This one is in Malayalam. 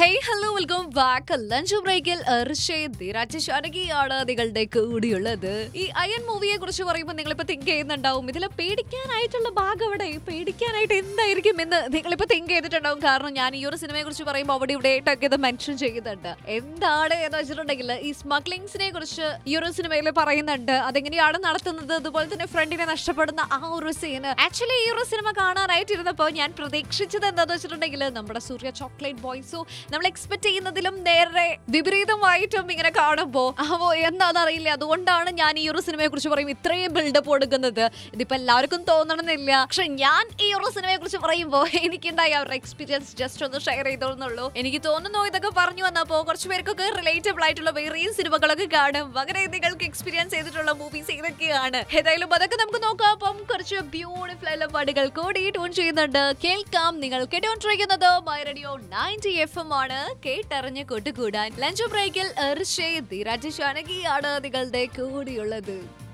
hey hello welcome back lunch ബ്രേക്കിൽ ാണ് നിങ്ങളുടെ കൂടിയുള്ളത് ഈ അയൺ മൂവിയെ കുറിച്ച് പറയുമ്പോൾ നിങ്ങളിപ്പോ തിങ്ക് ചെയ്യുന്നുണ്ടാവും ഇതിൽ പേടിക്കാനായിട്ടുള്ള ഭാഗം അവിടെ പേടിക്കാനായിട്ട് എന്തായിരിക്കും എന്ന് നിങ്ങളിപ്പോ തിങ്ക് ചെയ്തിട്ടുണ്ടാവും കാരണം ഞാൻ ഈ ഒരു സിനിമയെ കുറിച്ച് പറയുമ്പോൾ അവിടെ ഇവിടെ ആയിട്ടൊക്കെ ഇത് മെൻഷൻ ചെയ്യുന്നുണ്ട് എന്താണ് എന്ന് വെച്ചിട്ടുണ്ടെങ്കിൽ ഈ സ്മഗ്ലിങ്സിനെ കുറിച്ച് ഈ ഒരു സിനിമയിൽ പറയുന്നുണ്ട് അതെങ്ങനെയാണ് നടത്തുന്നത് അതുപോലെ തന്നെ ഫ്രണ്ടിനെ നഷ്ടപ്പെടുന്ന ആ ഒരു സീന് ആക്ച്വലി ഈ ഒരു സിനിമ കാണാനായിട്ടിരുന്നപ്പോൾ ഞാൻ പ്രതീക്ഷിച്ചത് എന്താന്ന് വെച്ചിട്ടുണ്ടെങ്കിൽ നമ്മുടെ സൂര്യ ചോക്ലേറ്റ് ബോയ്സോ നമ്മൾ എക്സ്പെക്ട് ചെയ്യുന്നതിലും നേരെ വിപരീതമായിട്ടും ഇങ്ങനെ കാണുമ്പോ അവോ എന്താണെന്ന് അറിയില്ല അതുകൊണ്ടാണ് ഞാൻ ഈ ഒരു സിനിമയെ കുറിച്ച് പറയും ഇത്രയും ബിൽഡപ്പ് കൊടുക്കുന്നത് ഇതിപ്പോ എല്ലാവർക്കും തോന്നണമെന്നില്ല പക്ഷെ ഞാൻ ഈ ഒരു സിനിമയെ കുറിച്ച് പറയുമ്പോൾ എനിക്കുണ്ടായ അവരുടെ എക്സ്പീരിയൻസ് ജസ്റ്റ് ഒന്ന് ഷെയർ ചെയ്തോന്നുള്ളൂ എനിക്ക് തോന്നുന്നു ഇതൊക്കെ പറഞ്ഞു വന്നപ്പോൾ കുറച്ച് പേർക്കൊക്കെ റിലേറ്റബിൾ ആയിട്ടുള്ള വേറെയും സിനിമകളൊക്കെ കാണും അങ്ങനെ നിങ്ങൾക്ക് എക്സ്പീരിയൻസ് ചെയ്തിട്ടുള്ള മൂവീസ് ഏതൊക്കെയാണ് ഏതായാലും അതൊക്കെ നമുക്ക് നോക്കാം അപ്പം കുറച്ച് ബ്യൂട്ടിഫുൾ ആയിട്ടുള്ള പാട്ടുകൾ കൂടി ട്യൂൺ ചെയ്യുന്നുണ്ട് കേൾക്കാം നിങ്ങൾ കേട്ടോണ്ടിരിക്കുന്നത് my radio ninety F M ആണ് കേട്ടറിഞ്ഞ് കൂട്ടുകൂടാൻ ലഞ്ച് ബ്രേക്കിൽ ഋഷേ ധീരാജ് ഷാനകിയാണ് നിങ്ങളുടെ കൂടിയുള്ളത്